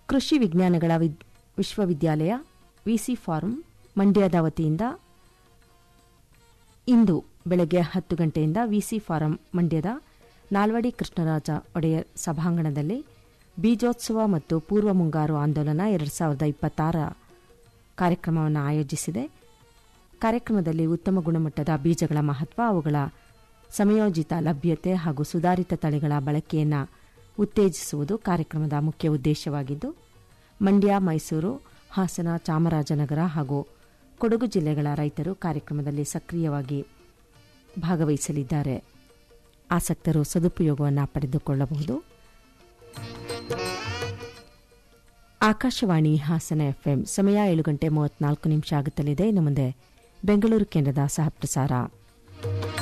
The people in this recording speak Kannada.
ಕೃಷಿ ವಿಜ್ಞಾನಗಳ ವಿದ್- ವಿಶ್ವವಿದ್ಯಾಲಯ ವಿಸಿ ಫಾರ್ಮ್ ಮಂಡ್ಯದ ವತಿಯಿಂದ ಇಂದು ಬೆಳಗ್ಗೆ ಹತ್ತು ಗಂಟೆಯಿಂದ ವಿಸಿ ಫಾರಂ ಮಂಡ್ಯದ ನಾಲ್ವಡಿ ಕೃಷ್ಣರಾಜ ಒಡೆಯರ್ ಸಭಾಂಗಣದಲ್ಲಿ ಬೀಜೋತ್ಸವ ಮತ್ತು ಪೂರ್ವ ಮುಂಗಾರು ಆಂದೋಲನ ಎರಡು ಸಾವಿರದ ಇಪ್ಪತ್ತಾರ ಕಾರ್ಯಕ್ರಮವನ್ನು ಆಯೋಜಿಸಿದೆ ಕಾರ್ಯಕ್ರಮದಲ್ಲಿ ಉತ್ತಮ ಗುಣಮಟ್ಟದ ಬೀಜಗಳ ಮಹತ್ವ ಅವುಗಳ ಸಮಯೋಜಿತ ಲಭ್ಯತೆ ಹಾಗೂ ಸುಧಾರಿತ ತಳಿಗಳ ಬಳಕೆಯನ್ನು ಉತ್ತೇಜಿಸುವುದು ಕಾರ್ಯಕ್ರಮದ ಮುಖ್ಯ ಉದ್ದೇಶವಾಗಿದ್ದು ಮಂಡ್ಯ ಮೈಸೂರು ಹಾಸನ ಚಾಮರಾಜನಗರ ಹಾಗೂ ಕೊಡಗು ಜಿಲ್ಲೆಗಳ ರೈತರು ಕಾರ್ಯಕ್ರಮದಲ್ಲಿ ಸಕ್ರಿಯವಾಗಿ ಭಾಗವಹಿಸಲಿದ್ದಾರೆ ಆಸಕ್ತರು ಸದುಪಯೋಗವನ್ನು ಪಡೆದುಕೊಳ್ಳಬಹುದು ಆಕಾಶವಾಣಿ ಹಾಸನ ಎಫ್ಎಂ ಸಮಯ ಏಳು ಗಂಟೆ ಮೂವತ್ನಾಲ್ಕು ನಿಮಿಷ ಆಗುತ್ತಲಿದೆ ಇನ್ನು ಮುಂದೆ ಬೆಂಗಳೂರು ಕೇಂದ್ರದ ಸಹಪ್ರಸಾರ